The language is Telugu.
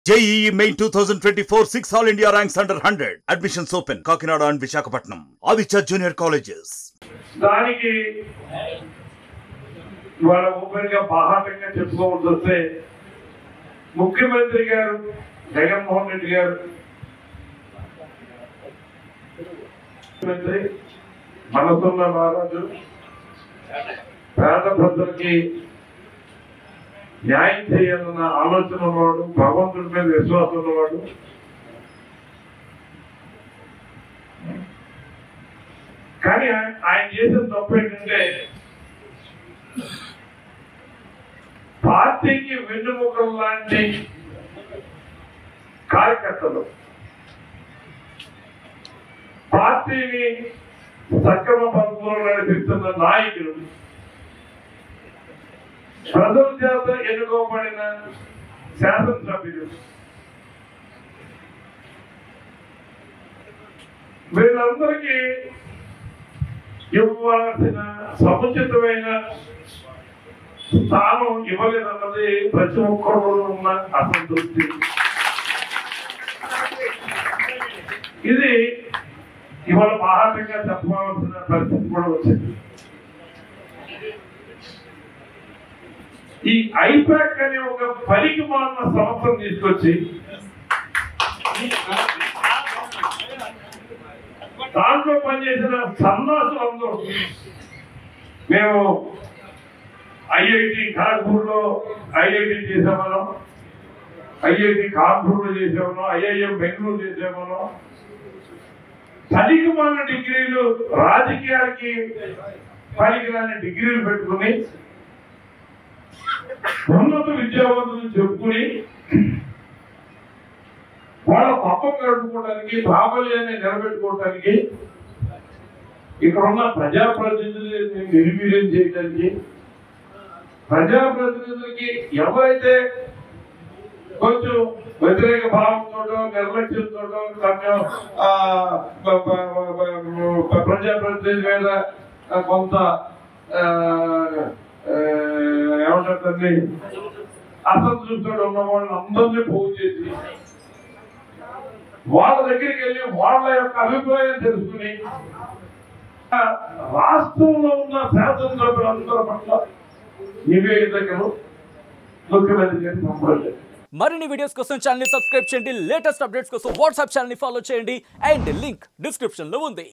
JEE Main 2024 6 All India ranks under 100. Admissions open. Kakinada and Visakhapatnam. Aditya Junior Colleges. దానికి ఇవాళ ఓపెన్ గా బాహాటంగా చెప్పుకోవాల్సి వస్తే ముఖ్యమంత్రి గారు జగన్మోహన్ రెడ్డి గారు ముఖ్యమంత్రి మనసున్న మహారాజు పేద ప్రజలకి న్యాయం చేయాలన్న ఆలోచన ఉన్నవాడు భగవంతుడి మీద విశ్వాసం ఉన్నవాడు కానీ ఆయన- ఆయన చేసిన తప్పు ఏంటంటే పార్టీకి వెన్నుముకలు లాంటి కార్యకర్తలు పార్టీని సక్రమ పద్ధతిలో నడిపిస్తున్న నాయకులు ప్రజల చేత ఎన్నుకోబడిన శాసనసభ్యులు వీళ్ళందరికీ ఇవ్వాల్సిన సముచితమైన స్థానం ఇవ్వలేదన్నది ప్రతి ఒక్కరు ఉన్న అసంతృప్తి ఇది ఇవాళ మహాటంగా చెప్పవలసిన పరిస్థితి కూడా వచ్చింది ఈ ఐపాక్ అనే ఒక పనికి మాలిన సంస్థను తీసుకొచ్చి దాంట్లో పనిచేసిన సన్నాసులందరూ మేము ఐఐటి ఖాన్పూర్లో ఐఐటి చేసామనం ఐఐటి కాన్పూర్లో చేసామనం ఐఐఎం బెంగళూరు చేసామనం పనికిమాలిన డిగ్రీలు రాజకీయాలకి పనికిరాని డిగ్రీలు పెట్టుకుని ఉన్నత విద్యావంతులు చెప్పుకుని వాళ్ళ పప్పం గడుపుకోవడానికి ప్రాబల్యాన్ని నిలబెట్టుకోవడానికి ఇక్కడ ఉన్న ప్రజాప్రతినిధులని నిర్వీర్యం చేయడానికి ప్రజాప్రతినిధులకి ఎవరైతే కొంచెం వ్యతిరేక భావంతో నిర్లక్ష్యంతో కొంచెం ఆ, ప- ప- ప- ప- ప్రజాప్రతినిధి మీద ఆ, కొంత ఆ, ఆ, ఏమంటారు దాన్ని అసంతృప్తితో ఉన్న వాళ్ళని అందరినీ పోగు చేసి వాళ్ళ దగ్గరికి వెళ్ళి వాళ్ళ యొక్క అభిప్రాయం తెలుసుకుని ఆ, రాష్ట్రంలో ఉన్న శాసనసభ్యులందరి పట్ల నివేదికలు ముఖ్యమంత్రి గారికి పంపలేదు మరిన్ని వీడియోస్ కోసం ఛానల్ సబ్స్క్రైబ్ చేయండి లేటెస్ట్ అప్డేట్స్ కోసం వాట్సాప్ ఛానల్ ఫాలో చేయండి అండ్ లింక్ డిస్క్రిప్షన్ లో ఉంది